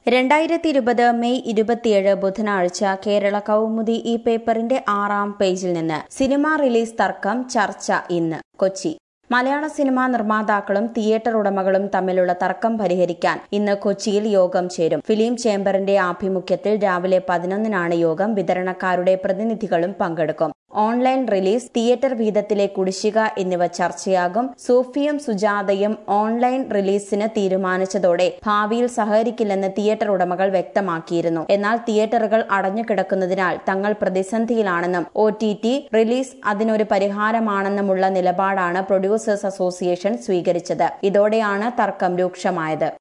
രണ്ടായിരത്തി ഇരുപത് മെയ് ഇരുപത്തിയേഴ് ബുധനാഴ്ച കേരള കൗമുദി ഈ പേപ്പറിന്റെ ആറാം പേജിൽ നിന്ന് സിനിമ റിലീസ് തർക്കം ചർച്ച ഇന്ന് കൊച്ചി മലയാള സിനിമാ നിർമ്മാതാക്കളും തിയേറ്റർ ഉടമകളും തമ്മിലുള്ള തർക്കം പരിഹരിക്കാൻ ഇന്ന് കൊച്ചിയിൽ യോഗം ചേരും ഫിലിം ചേംബറിന്റെ ആഭിമുഖ്യത്തിൽ രാവിലെ പതിനൊന്നിനാണ് യോഗം വിതരണക്കാരുടെ പ്രതിനിധികളും പങ്കെടുക്കും ഓൺലൈൻ റിലീസ് തിയേറ്റർ വീതത്തിലെ കുടിശ്ശിക എന്നിവ ചർച്ചയാകും സൂഫിയും സുജാതയും ഓൺലൈൻ റിലീസിന് തീരുമാനിച്ചതോടെ ഭാവിയിൽ സഹകരിക്കില്ലെന്ന് തിയേറ്റർ ഉടമകൾ വ്യക്തമാക്കിയിരുന്നു എന്നാൽ തിയേറ്ററുകൾ അടഞ്ഞുകിടക്കുന്നതിനാൽ തങ്ങൾ പ്രതിസന്ധിയിലാണെന്നും ഒ ടി ടി റിലീസ് അതിനൊരു പരിഹാരമാണെന്നുമുള്ള നിലപാടാണ് പ്രൊഡ്യൂസേഴ്സ് അസോസിയേഷൻ സ്വീകരിച്ചത് ഇതോടെയാണ് തർക്കം രൂക്ഷമായത്